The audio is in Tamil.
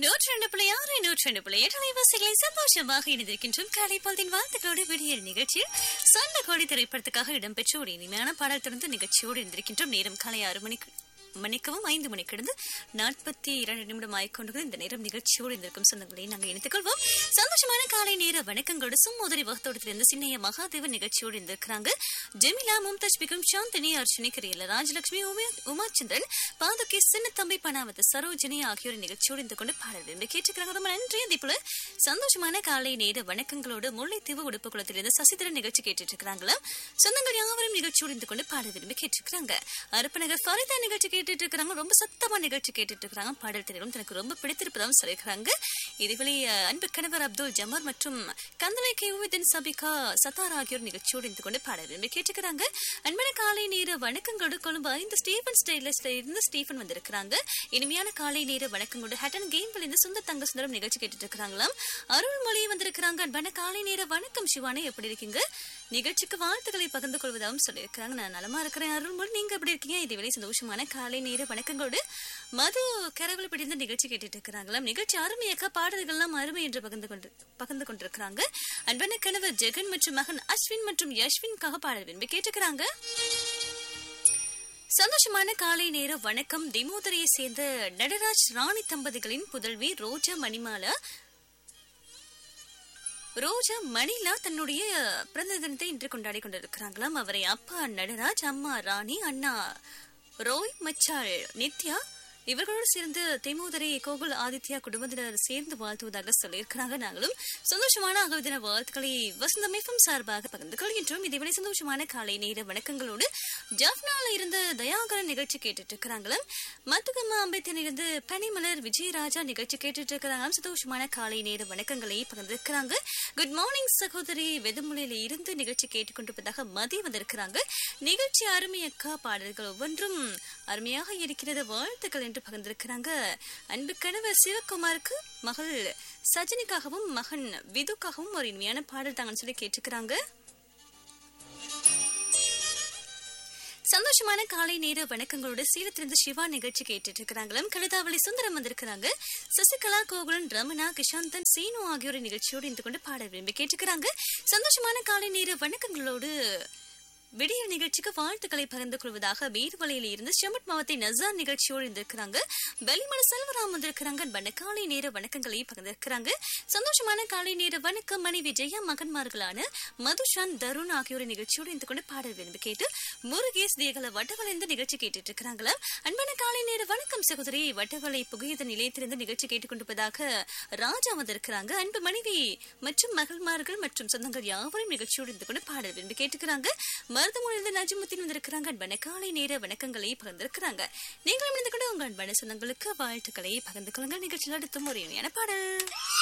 நூற்றி ரெண்டு புள்ளி ஆறு நூற்றி ரெண்டு புள்ளி எட்டு அலைவாசிகளை சந்தோஷமாக இணைந்திருக்கின்றோம் காலை பொழுதின் வாழ்த்துக்களோடு விடியல் நிகழ்ச்சியில் சொந்த கோடி திரைப்படத்துக்காக இடம்பெற்ற ஒரு இனிமையான பாடல் தொடர்ந்து நிகழ்ச்சியோடு இருந்திருக்கின்றோம் நேரம் காலை ஆறு மணிக்கு மணிக்கவும் ஐந்து மணிக்கு இருந்து நாற்பத்தி இரண்டு நிமிடம் ஆய்கொண்டு இந்த நேரம் நிகழ்ச்சியோடு இருந்திருக்கும் சொந்தங்களை நாங்கள் இணைத்துக் கொள்வோம் சந்தோஷமான காலை நேர வணக்கங்களோடு சும்மோதரி வகத்தோட்டத்திலிருந்து சின்னைய மகாதேவன் நிகழ்ச்சியோடு இருந்திருக்கிறாங்க ஜெமிலா மும்தாஜ் பிகம் சாந்தினி அர்ச்சனி கிரியல ராஜலட்சுமி உமா உமாச்சந்திரன் பாதுகை சின்ன தம்பி பனாவத்து சரோஜினி ஆகியோர் நிகழ்ச்சியோடு இருந்து கொண்டு பாடல் என்று கேட்டுக்கிறாங்க ரொம்ப நன்றி அதே போல சந்தோஷமான காலை நேர வணக்கங்களோடு முல்லைத்தீவு உடுப்பு குளத்திலிருந்து சசிதரன் நிகழ்ச்சி கேட்டுட்டு இருக்கிறாங்களா சொந்தங்கள் யாவரும் நிகழ்ச்சியோடு இருந்து கொண்டு பாட விரும்பி கேட்டிருக்கிறாங்க அருப்பநகர் ஃபரிதா நிகழ்ச்சி கேட்டுட்டு இருக்கிறாங்க ரொம்ப சத்தமா நிகழ்ச்சி கேட்டுட்டு இருக்காங்க பாடல் திரைகளும் தனக்கு ரொம்ப பிடித்திருப்பதாகவும் சொல்லியிருக்கிறாங்க இதுவரை அஹ், அன்பு கணவர் அப்துல் ஜமார் மற்றும் கந்தவை கேவுதன் சபிகா சத்தார் ஆகியோர் நிகழ்ச்சியோடு இருந்து கொண்டு பாட விரும்பி கேட்டுக்கிறாங்க அன்பான காலை நேர வணக்கங்களோடு கொழும்பு ஐந்து ஸ்டீபன் ஸ்டைலஸ்ல இருந்து ஸ்டீஃபன் வந்திருக்கிறாங்க இனிமையான காலை நேர வணக்கங்களோடு ஹட்டன் கேம் இருந்து சுந்தர் தங்க சுந்தரம் நிகழ்ச்சி கேட்டுட்டு இருக்கிறாங்களாம் அருள்மொழி வந்திருக்கிறாங்க அன்பான காலை நேர வணக்கம் சிவானே எப்படி இருக்கீங்க நிகழ்ச்சிக்கு வாழ்த்துக்களை பகிர்ந்து கொள்வதாகவும் சொல்லியிருக்கிறாங்க நான் நலமா இருக்கிறேன் அருள்மொழி நீங்க எப்படி இருக்கீங்க இதுவரை சந்தோஷமான காலை நேர வணக்கங்களோடு மது கரவல் பிடிந்த நிகழ்ச்சி கேட்டுட்டு இருக்கிறாங்களாம் நிகழ்ச்சி அருமையாக்க பாடல்கள்லாம் அருமை என்று பகிர்ந்து கொண்டு பகிர்ந்து கொண்டிருக்கிறாங்க அன்பான கணவர் ஜெகன் மற்றும் மகன் அஸ்வின் மற்றும் யஷ்வின்காக பாடல் விரும்பி கேட்டுக்கிறாங்க சந்தோஷமான காலை நேர வணக்கம் திமோதரையை சேர்ந்த நடராஜ் ராணி தம்பதிகளின் புதல்வி ரோஜா மணிமாலா ரோஜா மணிலா தன்னுடைய பிறந்த தினத்தை இன்று கொண்டாடி கொண்டிருக்கிறாங்களாம் அவரை அப்பா நடராஜ் அம்மா ராணி அண்ணா ரோய் மச்சாள் நித்யா இவர்களோடு சேர்ந்து தேமோதரை கோகுல் ஆதித்யா குடும்பத்தினர் சேர்ந்து வாழ்த்துவதாக சொல்லியிருக்கிறாங்க நாங்களும் சந்தோஷமான அகவதின வாழ்த்துக்களை வசந்தமைப்பும் சார்பாக பகிர்ந்து கொள்கின்றோம் இதேவேளை சந்தோஷமான காலை நேர வணக்கங்களோடு ஜாஃப்னால இருந்து தயாகரன் நிகழ்ச்சி கேட்டுட்டு இருக்கிறாங்களாம் மத்துகம்மா அம்பேத்கர் இருந்து பனிமலர் விஜயராஜா நிகழ்ச்சி கேட்டுட்டு இருக்கிறாங்க சந்தோஷமான காலை நேர வணக்கங்களை பகிர்ந்திருக்கிறாங்க குட் மார்னிங் சகோதரி வெதுமொழியில இருந்து நிகழ்ச்சி கேட்டுக்கொண்டிருப்பதாக மதி வந்திருக்கிறாங்க நிகழ்ச்சி அருமையக்கா பாடல்கள் ஒவ்வொன்றும் அருமையாக இருக்கிறது வாழ்த்துக்கள் என்று பகிர்ந்திருக்கிறாங்க அன்பு கணவர் சிவகுமாருக்கு மகள் சஜினிக்காகவும் மகன் விதுக்காகவும் ஒரு இனிமையான பாடல் தாங்கன்னு சொல்லி கேட்டுக்கிறாங்க சந்தோஷமான காலை நேர வணக்கங்களோட சீலத்திலிருந்து சிவா நிகழ்ச்சி கேட்டுட்டு இருக்கிறாங்களும் கழுதாவளி சுந்தரம் வந்திருக்கிறாங்க சசிகலா கோகுலன் ரமணா கிஷாந்தன் சீனு ஆகியோர் நிகழ்ச்சியோடு இருந்து கொண்டு பாட விரும்பி கேட்டுக்கிறாங்க சந்தோஷமான காலை நேர வணக்கங்களோடு விடியல் நிகழ்ச்சிக்கு வாழ்த்துக்களை பகிர்ந்து கொள்வதாக வீர்வலையில இருந்து ஷமட் மாவத்தை நசார் நிகழ்ச்சியோடு இருந்திருக்கிறாங்க வெளிமலை செல்வராம் வந்திருக்கிறாங்க அன்பான காலை நேர வணக்கங்களை பகிர்ந்திருக்கிறாங்க சந்தோஷமான காலை நேர வணக்கம் மனைவி ஜெயா மகன்மார்களான மதுஷான் தருண் ஆகியோர் நிகழ்ச்சியோடு இருந்து கொண்டு பாடல் விரும்பி கேட்டு முருகேஷ் தேகல வட்டவளை இந்த நிகழ்ச்சி கேட்டுட்டு இருக்கிறாங்களா அன்பான காலை நேர வணக்கம் சகோதரி வட்டவளை புகையத நிலையத்திலிருந்து நிகழ்ச்சி கேட்டுக்கொண்டிருப்பதாக ராஜா வந்திருக்கிறாங்க அன்பு மனைவி மற்றும் மகள்மார்கள் மற்றும் சொந்தங்கள் யாவரும் நிகழ்ச்சியோடு இருந்து கொண்டு பாடல் விரும்பி கேட்டுக்கிறாங்க மருதமொழியிலிருந்து நஜமுத்தின் வந்திருக்கிறாங்க அன்பான காலை நேர வணக்கங்களை பகிர்ந்திருக்கிறாங்க நீங்களும் இணைந்து கொண்டு உங்கள் அன்பான சொந்தங்களுக்கு வாழ்த்துக்களை பகிர்ந்து கொள்ளுங்கள் நிகழ்ச்சியில் அடுத்த முறையான பாடல்